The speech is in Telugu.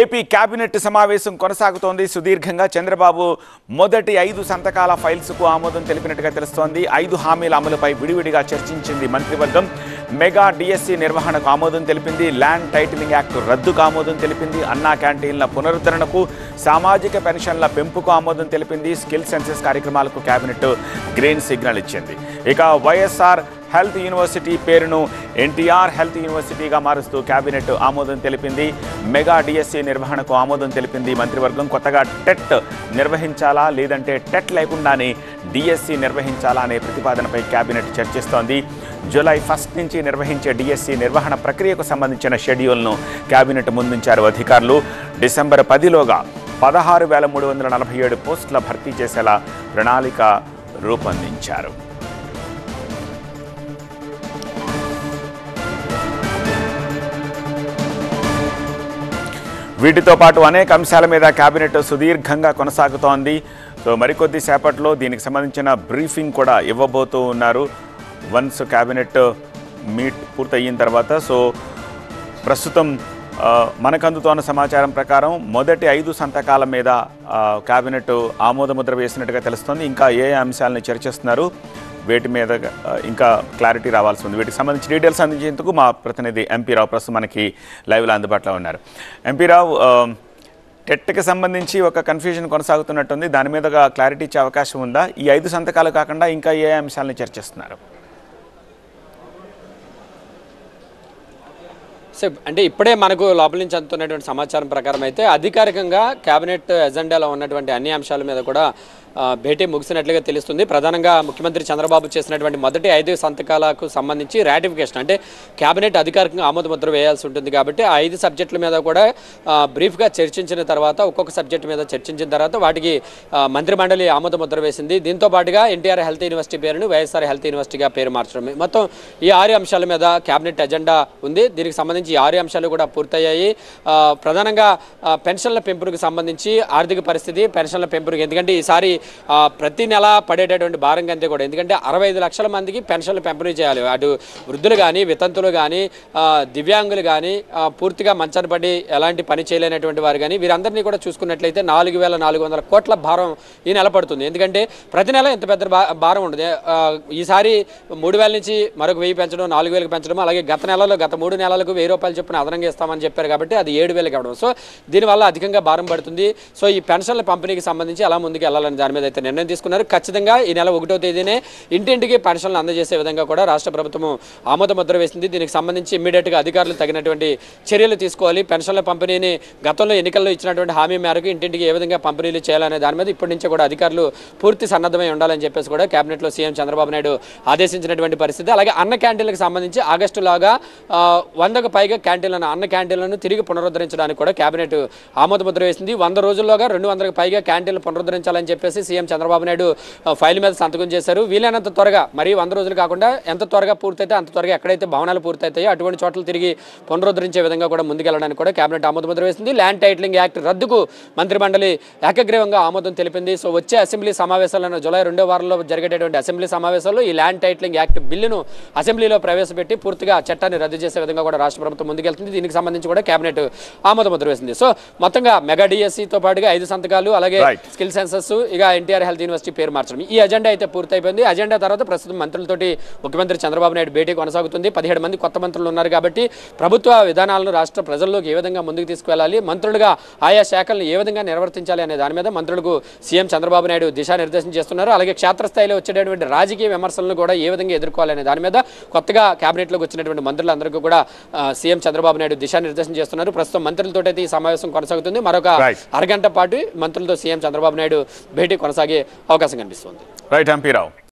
ఏపీ కేబినెట్ సమావేశం కొనసాగుతోంది సుదీర్ఘంగా చంద్రబాబు మొదటి ఐదు సంతకాల ఫైల్స్కు ఆమోదం తెలిపినట్టుగా తెలుస్తోంది ఐదు హామీల అమలుపై విడివిడిగా చర్చించింది మంత్రివర్గం మెగా డిఎస్సి నిర్వహణకు ఆమోదం తెలిపింది ల్యాండ్ టైటిలింగ్ యాక్ట్ రద్దుకు ఆమోదం తెలిపింది అన్నా క్యాంటీన్ల పునరుద్ధరణకు సామాజిక పెన్షన్ల పెంపుకు ఆమోదం తెలిపింది స్కిల్ సెన్సెస్ కార్యక్రమాలకు కేబినెట్ గ్రీన్ సిగ్నల్ ఇచ్చింది ఇక వైఎస్ఆర్ హెల్త్ యూనివర్సిటీ పేరును ఎన్టీఆర్ హెల్త్ యూనివర్సిటీగా మారుస్తూ కేబినెట్ ఆమోదం తెలిపింది మెగా డిఎస్సి నిర్వహణకు ఆమోదం తెలిపింది మంత్రివర్గం కొత్తగా టెట్ నిర్వహించాలా లేదంటే టెట్ లేకుండానే డిఎస్సి నిర్వహించాలా అనే ప్రతిపాదనపై కేబినెట్ చర్చిస్తోంది జూలై ఫస్ట్ నుంచి నిర్వహించే డిఎస్సి నిర్వహణ ప్రక్రియకు సంబంధించిన షెడ్యూల్ను కేబినెట్ ముందుంచారు అధికారులు డిసెంబర్ పదిలోగా పదహారు వేల మూడు వందల నలభై ఏడు పోస్టుల భర్తీ చేసేలా ప్రణాళిక రూపొందించారు వీటితో పాటు అనేక అంశాల మీద కేబినెట్ సుదీర్ఘంగా కొనసాగుతోంది సో మరికొద్ది సేపట్లో దీనికి సంబంధించిన బ్రీఫింగ్ కూడా ఇవ్వబోతూ ఉన్నారు వన్స్ కేబినెట్ మీట్ పూర్తయిన తర్వాత సో ప్రస్తుతం ఆ, మనకు అందుతోన్న సమాచారం ప్రకారం మొదటి ఐదు సంతకాల మీద ఆ, కేబినెట్ ఆమోదముద్ర వేసినట్టుగా తెలుస్తోంది ఇంకా ఏ అంశాలను చర్చిస్తున్నారు వేటి మీద ఆ, ఇంకా క్లారిటీ రావాల్సి ఉంది వీటికి సంబంధించి డీటెయిల్స్ అందించేందుకు మా ప్రతినిధి ఎంపీ రావు ప్రస్తుతం మనకి లైవ్లో అందుబాటులో ఉన్నారు ఎంపీ రావు ఆ, టెట్కి సంబంధించి ఒక కన్ఫ్యూజన్ కొనసాగుతున్నట్టుంది దాని మీద ఒక క్లారిటీ ఇచ్చే అవకాశం ఉందా ఈ ఐదు సంతకాలు కాకుండా ఇంకా ఏ అంశాలను చర్చిస్తున్నారు సో అంటే ఇప్పుడే మనకు లోపల నుంచి అందుతున్నటువంటి సమాచారం ప్రకారం అయితే అధికారికంగా కేబినెట్ ఎజెండాలో ఉన్నటువంటి అన్ని అంశాల మీద కూడా ఆ, భేటీ ముగిసినట్లుగా తెలుస్తుంది ప్రధానంగా ముఖ్యమంత్రి చంద్రబాబు చేసినటువంటి మొదటి ఐదు సంతకాలకు సంబంధించి రాటిఫికేషన్ అంటే కేబినెట్ అధికారికంగా ఆమోద ముద్ర వేయాల్సి ఉంటుంది కాబట్టి ఆ ఐదు సబ్జెక్టుల మీద కూడా ఆ, బ్రీఫ్గా చర్చించిన తర్వాత ఒక్కొక్క సబ్జెక్టు మీద చర్చించిన తర్వాత వాటికి ఆ, మంత్రిమండలి ఆమోద ముద్ర వేసింది దీంతో పాటుగా ఎన్టీఆర్ హెల్త్ యూనివర్సిటీ పేరును వైఎస్ఆర్ హెల్త్ యూనివర్సిటీగా పేరు మార్చడం మొత్తం ఈ ఆరు అంశాల మీద కేబినెట్ ఎజెండా ఉంది దీనికి సంబంధించి ఈ ఆరు అంశాలు కూడా పూర్తయ్యాయి ఆ, ప్రధానంగా ఆ, పెన్షన్ల పెంపునకు సంబంధించి ఆర్థిక పరిస్థితి పెన్షన్ల పెంపునకు ఎందుకంటే ఈసారి ఆ, ప్రతి నెల పడేటటువంటి భారం కంటే కూడా ఎందుకంటే అరవై ఐదు లక్షల మందికి పెన్షన్లు పంపిణీ చేయాలి అటు వృద్ధులు కానీ వితంతులు కానీ దివ్యాంగులు కానీ పూర్తిగా మంచాన పడి ఎలాంటి పని చేయలేనటువంటి వారు కానీ వీరందరినీ కూడా చూసుకున్నట్లయితే నాలుగు వేల నాలుగు వందల కోట్ల భారం ఈ నెల పడుతుంది ఎందుకంటే ప్రతి నెల ఇంత పెద్ద భా- భారం ఉండదు ఆ, ఈసారి మూడు వేల నుంచి మరొక వెయ్యి పెంచడం నాలుగు వేలకు పెంచడం అలాగే గత నెలలో గత మూడు నెలలకు వెయ్యి రూపాయలు చొప్పున అదనంగా ఇస్తామని చెప్పారు కాబట్టి అది ఏడు వేలకు ఇవ్వడం సో దీనివల్ల అధికంగా భారం పడుతుంది సో ఈ పెన్షన్ల పంపిణీకి సంబంధించి ఎలా ముందుకు వెళ్ళాలని దాని మీద అయితే నిర్ణయం తీసుకున్నారు ఖచ్చితంగా ఈ నెల ఒకటో తేదీనే ఇంటింటికి పెన్షన్లు అందజేసే విధంగా కూడా రాష్ట్ర ప్రభుత్వం ఆమోద ముద్ర వేసింది దీనికి సంబంధించి ఇమ్మీడియట్గా అధికారులు తగినటువంటి చర్యలు తీసుకోవాలి పెన్షన్ల పంపిణీని గతంలో ఎన్నికల్లో ఇచ్చినటువంటి హామీ మేరకు ఇంటింటికి ఏ విధంగా పంపిణీలు చేయాలనే దాని మీద ఇప్పటి నుంచే కూడా అధికారులు పూర్తి సన్నద్ధమై ఉండాలని చెప్పేసి కూడా కేబినెట్లో సీఎం చంద్రబాబు నాయుడు ఆదేశించినటువంటి పరిస్థితి అలాగే అన్న క్యాంటీన్లకు సంబంధించి ఆగస్టులాగా ఆ, వందకు పైగా క్యాంటీన్లను అన్న క్యాంటీన్లను తిరిగి పునరుద్ధరించడానికి కూడా కేబినెట్ ఆమోద ముద్ర వేసింది వంద రోజుల్లోగా రెండు వందలకు పైగా క్యాంటీన్లు పునరుద్ధరించాలని చెప్పేసి సీఎం చంద్రబాబు నాయుడు ఆ, ఫైల్ మీద సంతకం చేశారు వీలైనంత త్వరగా మరి వంద రోజులు కాకుండా ఎంత త్వరగా పూర్తయితే అంత త్వరగా ఎక్కడైతే భవనాలు పూర్తయితాయో అటువంటి చోట్ల తిరిగి పునరుద్ధరించే విధంగా కూడా ముందుకెళ్ళడానికి కూడా కేబినెట్ ఆమోద ముద్ర వేసింది ల్యాండ్ టైటిలింగ్ యాక్ట్ రద్దుకు మంత్రిమండలి ఏకగ్రీవంగా ఆమోదం తెలిపింది సో వచ్చే అసెంబ్లీ సమావేశాలను జూలై రెండో వారంలో జరిగేటటువంటి అసెంబ్లీ సమావేశాల్లో ఈ ల్యాండ్ టైటిలింగ్ యాక్ట్ బిల్లును అసెంబ్లీలో ప్రవేశపెట్టి పూర్తిగా చట్టాన్ని రద్దు చేసే విధంగా కూడా రాష్ట్ర ప్రభుత్వం ముందుకెళ్తుంది దీనికి సంబంధించి కూడా కేబినెట్ ఆమోద ముద్ర వేసింది సో మొత్తంగా మెగా డిఎస్సితో పాటుగా ఐదు సంతకాలు అలాగే Right. స్కిల్ సెన్సెస్ ఇక ఎన్టీఆర్ హెల్త్ యూనివర్సిటీ పేరు మార్చడం ఈ అజెండా అయితే పూర్తయిపోయింది అజెండా తర్వాత ప్రస్తుతం మంత్రులతోటి ముఖ్యమంత్రి చంద్రబాబు నాయుడు భేటీ కొనసాగుతుంది పదిహేడు మంది కొత్త మంత్రులు ఉన్నారు కాబట్టి ప్రభుత్వ విధానాలను రాష్ట్ర ప్రజల్లోకి ఏ విధంగా ముందుకు తీసుకువెళ్ళాలి మంత్రులుగా ఆయా శాఖలను ఏ విధంగా నిర్వర్తించాలి అనే దాని మీద మంత్రులకు సీఎం చంద్రబాబు నాయుడు దిశానిర్దేశం చేస్తున్నారు అలాగే క్షేత్రస్థాయిలో వచ్చేటటువంటి రాజకీయ విమర్శలను కూడా ఏ విధంగా ఎదుర్కోవాలనే దాని మీద కొత్తగా కేబినెట్లోకి వచ్చినటువంటి మంత్రులందరికీ కూడా ఆ, సీఎం చంద్రబాబు నాయుడు దిశానిర్దేశం చేస్తున్నారు ప్రస్తుతం మంత్రులతో అయితే ఈ సమావేశం కొనసాగుతుంది మరొక Right. అరగంట పాటు మంత్రులతో సీఎం చంద్రబాబు నాయుడు భేటీ కొనసాగే అవకాశం కనిపిస్తుంది రైట్ ఎంపీ రావు